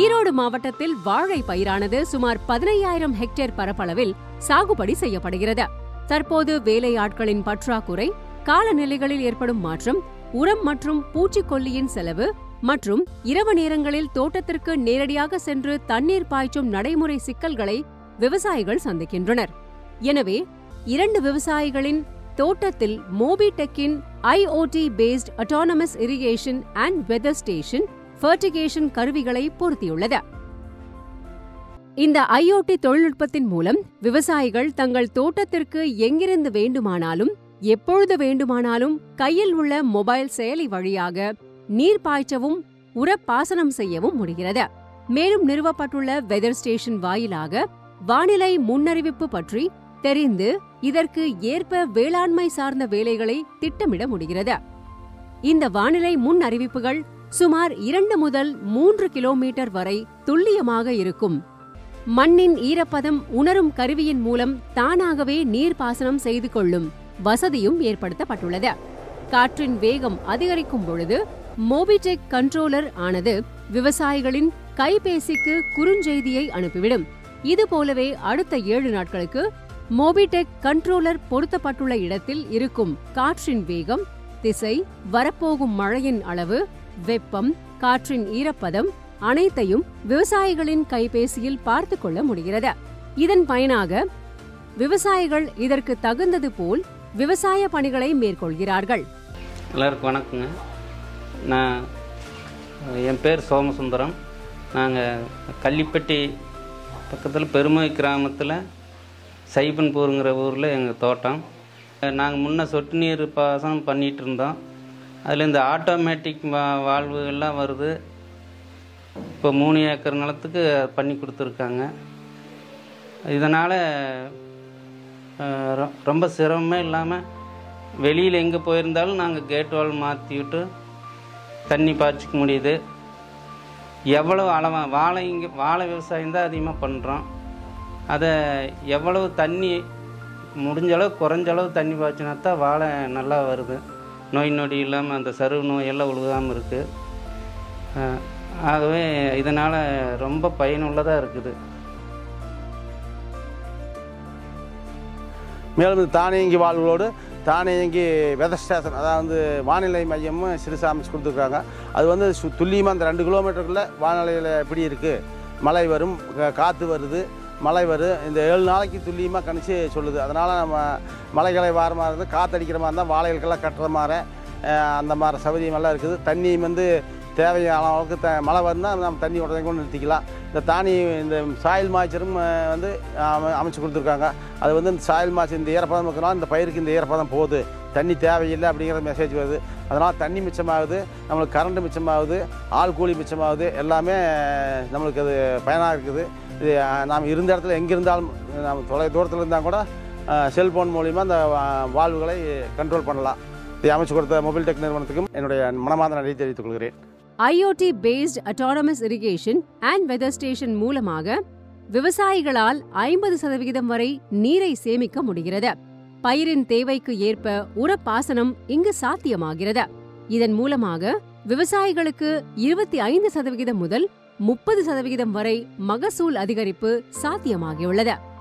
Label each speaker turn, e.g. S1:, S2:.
S1: ஈரோடு மாவட்டத்தில் வாழை பயிரானது சுமார் பதினையாயிரம் ஹெக்டேர் பரப்பளவில் சாகுபடி செய்யப்படுகிறது தற்போது வேலையாட்களின் பற்றாக்குறை காலநிலைகளில் ஏற்படும் மாற்றம் உரம் மற்றும் பூச்சிக்கொல்லியின் செலவு மற்றும் இரவு நேரங்களில் தோட்டத்திற்கு நேரடியாக சென்று தண்ணீர் பாய்ச்சும் நடைமுறை சிக்கல்களை விவசாயிகள் சந்திக்கின்றனர் எனவே இரண்டு விவசாயிகளின் தோட்டத்தில் மோபிடெக்கின் IoT based autonomous irrigation and weather station fertigation கருவிகளை பொருத்தியுள்ளது இந்த ஐஓடி தொழில்நுட்பத்தின் மூலம் விவசாயிகள் தங்கள் தோட்டத்திற்கு எங்கிருந்து வேண்டுமானாலும் எப்பொழுது வேண்டுமானாலும் கையில் உள்ள மொபைல் செயலி வழியாக நீர் பாய்ச்சவும் உரப்பாசனம் செய்யவும் முடிகிறது மேலும் நிறுவப்பட்டுள்ள வெதர் ஸ்டேஷன் வாயிலாக வானிலை முன்னறிவிப்பு பற்றி தெரிந்து இதற்கு ஏற்ப வேளாண்மை சார்ந்த வேலைகளை திட்டமிட முடிகிறது இந்த வானிலை முன் அறிவிப்புகள் சுமார் இரண்டு முதல் மூன்று கிலோமீட்டர் வரை துல்லியமாக இருக்கும் மண்ணின் ஈரப்பதம் உணரும் கருவியின் மூலம் தானாகவே நீர்ப்பாசனம் செய்து கொள்ளும் வசதியும் ஏற்படுத்தப்பட்டுள்ளது காற்றின் வேகம் அதிகரிக்கும் பொழுது மோபிடெக் கண்ட்ரோலர் ஆனது விவசாயிகளின் கைபேசிக்கு குறுஞ்செய்தியை அனுப்பிவிடும் இது போலவே அடுத்த ஏழு நாட்களுக்கு மோபிடெக் கண்ட்ரோலர் பொருத்தப்பட்டுள்ள இடத்தில் இருக்கும் காற்றின் வேகம் திசை வரப்போகும் மழையின் அளவு வெப்பம் காற்றின் ஈரப்பதம் அனைத்தையும் விவசாயிகளின் கைபேசியில் பார்த்து கொள்ள முடிகிறது இதன் பயனாக விவசாயிகள் இதற்கு தகுந்தது போல் விவசாய பணிகளை மேற்கொள்கிறார்கள்
S2: எல்லாருக்கும் வணக்கங்க நான் என் பேர் சோமசுந்தரம் நாங்கள் கள்ளிப்பட்டி பக்கத்தில் பெருமை கிராமத்தில் சைபன்பூருங்கிற ஊரில் எங்கள் தோட்டம் நாங்கள் முன்ன சொட்டு நீர் பாசனம் பண்ணிகிட்டு இருந்தோம் அதில் இந்த ஆட்டோமேட்டிக் வா வால்வுகள்லாம் வருது இப்போ மூணு ஏக்கர் நிலத்துக்கு பண்ணி கொடுத்துருக்காங்க இதனால் ரொம்ப சிரமமே இல்லாமல் வெளியில் எங்கே போயிருந்தாலும் நாங்கள் கேட் வால் மாற்றி விட்டு தண்ணி பாய்ச்சிக்க முடியுது எவ்வளவு அளவா வாழை இங்கே வாழை விவசாயம் தான் அதிகமாக பண்ணுறோம் அதை எவ்வளவு தண்ணி முடிஞ்ச அளவு குறைஞ்ச அளவு தண்ணி பாய்ச்சினா தான் வாழை நல்லா வருது நோய் நொடி இல்லாமல் அந்த சருவு நோயெல்லாம் உழுகாமல் இருக்குது ஆகவே இதனால் ரொம்ப பயனுள்ளதாக இருக்குது
S3: மேலும் இந்த தானியங்கி வாழ்வுகளோடு தானியங்கி வெதர் ஸ்டேஷன் அதாவது வானிலை மையமும் சிறுசா அமைச்சு கொடுத்துருக்காங்க அது வந்து சு துல்லியமாக அந்த ரெண்டு கிலோமீட்டருக்குள்ளே வானிலையில் எப்படி இருக்குது மழை வரும் கா- காற்று வருது மழை வரும் இந்த ஏழு நாளைக்கு துல்லியமாக கணிச்சு சொல்லுது அதனால் நம்ம மலைகளை வார மாதிரி இருந்து காற்று அடிக்கிற மாதிரி இருந்தால் வாழைகளுக்கெல்லாம் கட்டுற மாதிரி அஹ், அந்த மாதிரி சௌகரியமெல்லாம் இருக்குது தண்ணி வந்து தேவையான அளவுக்கு த மழை வருதுன்னா நம்ம தண்ணி உடனே கொண்டு நிறுத்திக்கலாம் இந்த தானி இந்த சாயில் மாய்ச்சரும் அஹ், வந்து அம- அமைச்சு கொடுத்துருக்காங்க அது வந்து இந்த சாயில் மாய்ச்சல் இந்த ஈரப்பதம் இருக்கிறனால இந்த பயிருக்கு இந்த ஈரப்பதம் போகுது தண்ணி தேவையில்லை அப்படிங்கிற மெசேஜ் வருது அதனால் தண்ணி மிச்சமாகுது நம்மளுக்கு கரண்ட் மிச்சமாகுது ஆள் கூலி மிச்சமாகுது எல்லாமே அஹ், நம்மளுக்கு அது பயனாக இருக்குது இது அஹ், நாம் இருந்த இடத்துல எங்கே இருந்தாலும் நம்ம தொலை தூரத்தில் இருந்தால் கூட செல்ஃபோன் மூலிமா அந்த வா- வாழ்வுகளை கண்ட்ரோல் பண்ணலாம் இதை அமைச்சு கொடுத்த மொபைல் டெக் நிறுவனத்துக்கும் என்னுடைய மனமார்ந்த நன்றி தெரிவித்துக் கொள்கிறேன்
S1: IoT based autonomous irrigation and weather station மூலமாக விவசாயிகளால் ஐம்பது சதவிகிதம் வரை நீரை சேமிக்க முடிகிறது பயிரின் தேவைக்கு ஏற்ப உரப்பாசனம் இங்கு சாத்தியமாகிறது இதன் மூலமாக விவசாயிகளுக்கு இருபத்தி ஐந்து சதவிகிதம் முதல் முப்பது சதவிகிதம் வரை மகசூல் அதிகரிப்பு சாத்தியமாகியுள்ளது